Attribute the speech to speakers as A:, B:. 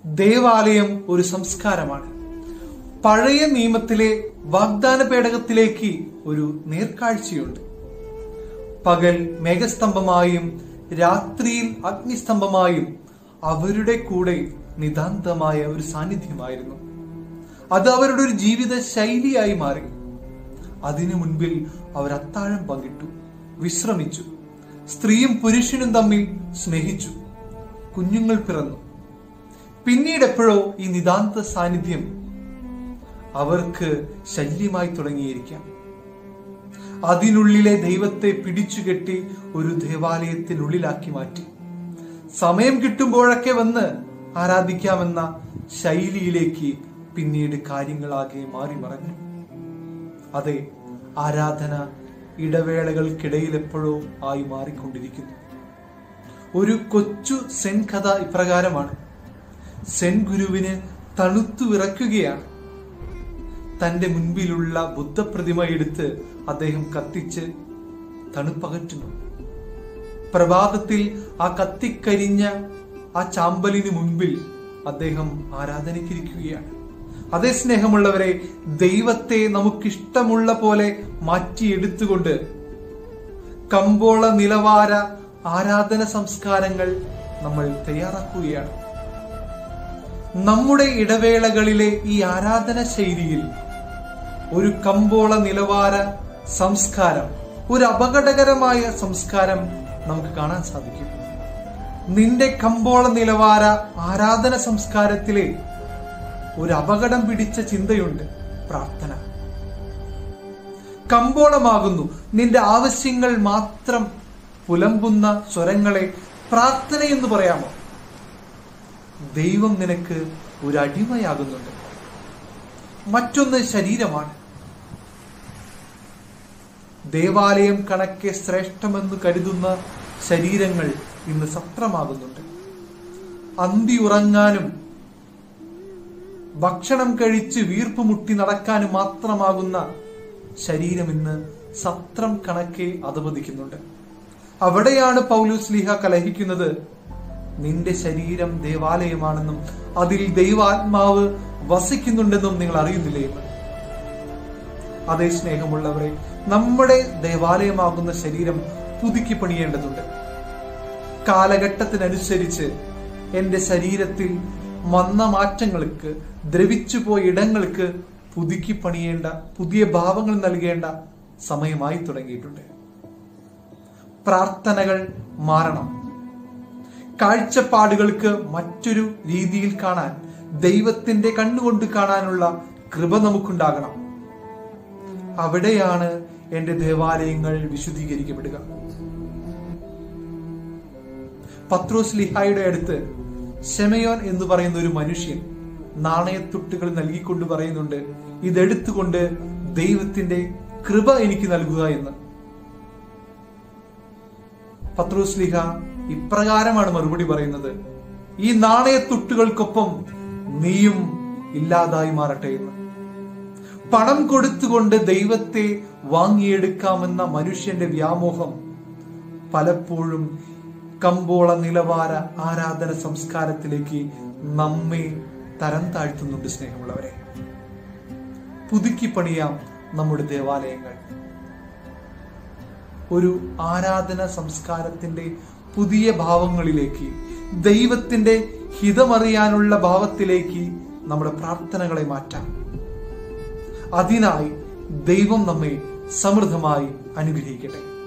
A: ദേവാലയം ഒരു സംസ്കാരമാണ് പഴയ നിയമത്തിലെ വാഗ്ദാന പേടകത്തിലേക്ക് ഒരു നേർക്കാഴ്ചയുണ്ട് പകൽ മേഘസ്തംഭമായും രാത്രിയിൽ അഗ്നിസ്തംഭമായും അവരുടെ കൂടെ നിതാന്തമായ ഒരു സാന്നിധ്യമായിരുന്നു അത് അവരുടെ ഒരു ജീവിത ശൈലിയായി മാറി അതിനു മുൻപിൽ അവർ അത്താഴം പങ്കിട്ടു വിശ്രമിച്ചു സ്ത്രീയും പുരുഷനും തമ്മിൽ സ്നേഹിച്ചു കുഞ്ഞുങ്ങൾ പിറന്നു പിന്നീട് എപ്പോഴോ ഈ നിതാന്ത സാന്നിധ്യം അവർക്ക് ശല്യമായി തുടങ്ങിയിരിക്കാം അതിനുള്ളിലെ ദൈവത്തെ പിടിച്ചുകെട്ടി ഒരു ദേവാലയത്തിനുള്ളിലാക്കി മാറ്റി സമയം കിട്ടുമ്പോഴൊക്കെ വന്ന് ആരാധിക്കാമെന്ന ശൈലിയിലേക്ക് പിന്നീട് കാര്യങ്ങളാകെ മാറി മറഞ്ഞു അതെ ആരാധന ഇടവേളകൾക്കിടയിൽ എപ്പോഴോ ആയി മാറിക്കൊണ്ടിരിക്കുന്നു ഒരു കൊച്ചു സെൻ കഥ ഇപ്രകാരമാണ് സെൻ ഗുരുവിന് തണുത്തു വിറയ്ക്കുകയാണ് തന്റെ മുൻപിലുള്ള ബുദ്ധപ്രതിമ എടുത്ത് അദ്ദേഹം കത്തിച്ച് തണുപ്പകറ്റുന്നു പ്രഭാതത്തിൽ ആ കത്തിക്കരിഞ്ഞ ആ ചാമ്പലിന് മുൻപിൽ അദ്ദേഹം ആരാധനയ്ക്കിരിക്കുകയാണ് അതേ സ്നേഹമുള്ളവരെ ദൈവത്തെ നമുക്കിഷ്ടമുള്ള പോലെ മാറ്റിയെടുത്തുകൊണ്ട് കമ്പോള നിലവാര ആരാധന സംസ്കാരങ്ങൾ നമ്മൾ തയ്യാറാക്കുകയാണ് നമ്മുടെ ഇടവേളകളിലെ ഈ ആരാധന ശൈലിയിൽ ഒരു കമ്പോള നിലവാര സംസ്കാരം ഒരു അപകടകരമായ സംസ്കാരം നമുക്ക് കാണാൻ സാധിക്കും നിന്റെ കമ്പോള നിലവാര ആരാധന സംസ്കാരത്തിലെ ഒരു അപകടം പിടിച്ച ചിന്തയുണ്ട് പ്രാർത്ഥന കമ്പോളമാകുന്നു നിന്റെ ആവശ്യങ്ങൾ മാത്രം പുലമ്പുന്ന സ്വരങ്ങളെ പ്രാർത്ഥന എന്ന് പറയാമോ ദൈവം നിനക്ക് ഒരു അടിമയാകുന്നുണ്ട് മറ്റൊന്ന് ശരീരമാണ് ദേവാലയം കണക്കെ ശ്രേഷ്ഠമെന്ന് കരുതുന്ന ശരീരങ്ങൾ ഇന്ന് സത്രമാകുന്നുണ്ട് അന്തി ഉറങ്ങാനും ഭക്ഷണം കഴിച്ച് വീർപ്പ് മുട്ടി നടക്കാനും മാത്രമാകുന്ന ശരീരം ഇന്ന് സത്രം കണക്കെ അധപതിക്കുന്നുണ്ട് അവിടെയാണ് പൗലൂസ് ലീഹ കലഹിക്കുന്നത് നിന്റെ ശരീരം ദേവാലയമാണെന്നും അതിൽ ദൈവാത്മാവ് വസിക്കുന്നുണ്ടെന്നും നിങ്ങൾ അറിയുന്നില്ലേ എന്ന് അതേ സ്നേഹമുള്ളവരെ നമ്മുടെ ദേവാലയമാകുന്ന ശരീരം പുതുക്കി പണിയേണ്ടതുണ്ട് കാലഘട്ടത്തിനനുസരിച്ച് എന്റെ ശരീരത്തിൽ വന്ന മാറ്റങ്ങൾക്ക് ദ്രവിച്ചു പോയ ഇടങ്ങൾക്ക് പുതുക്കി പണിയേണ്ട പുതിയ ഭാവങ്ങൾ നൽകേണ്ട സമയമായി തുടങ്ങിയിട്ടുണ്ട് പ്രാർത്ഥനകൾ മാറണം കാഴ്ചപ്പാടുകൾക്ക് മറ്റൊരു രീതിയിൽ കാണാൻ ദൈവത്തിന്റെ കണ്ണുകൊണ്ട് കാണാനുള്ള കൃപ നമുക്കുണ്ടാകണം അവിടെയാണ് എന്റെ ദേവാലയങ്ങൾ വിശുദ്ധീകരിക്കപ്പെടുക പത്രോസ് ലിഹായുടെ അടുത്ത് ഷെമയോൻ എന്ന് പറയുന്ന ഒരു മനുഷ്യൻ നാണയത്തുട്ടുകൾ നൽകിക്കൊണ്ട് പറയുന്നുണ്ട് ഇതെടുത്തുകൊണ്ട് ദൈവത്തിന്റെ കൃപ എനിക്ക് നൽകുക എന്ന് പത്രോസ് ലിഹ ഇപ്രകാരമാണ് മറുപടി പറയുന്നത് ഈ നാണയത്തുട്ടുകൾക്കൊപ്പം നീയും ഇല്ലാതായി മാറട്ടെ എന്ന് പണം കൊടുത്തുകൊണ്ട് ദൈവത്തെ വാങ്ങിയെടുക്കാമെന്ന മനുഷ്യന്റെ വ്യാമോഹം പലപ്പോഴും കമ്പോള നിലവാര ആരാധന സംസ്കാരത്തിലേക്ക് നമ്മെ തരം താഴ്ത്തുന്നുണ്ട് സ്നേഹമുള്ളവരെ പുതുക്കി പണിയാം നമ്മുടെ ദേവാലയങ്ങൾ ഒരു ആരാധന സംസ്കാരത്തിന്റെ പുതിയ ഭാവങ്ങളിലേക്ക് ദൈവത്തിന്റെ ഹിതമറിയാനുള്ള ഭാവത്തിലേക്ക് നമ്മുടെ പ്രാർത്ഥനകളെ മാറ്റാം അതിനായി ദൈവം നമ്മെ സമൃദ്ധമായി അനുഗ്രഹിക്കട്ടെ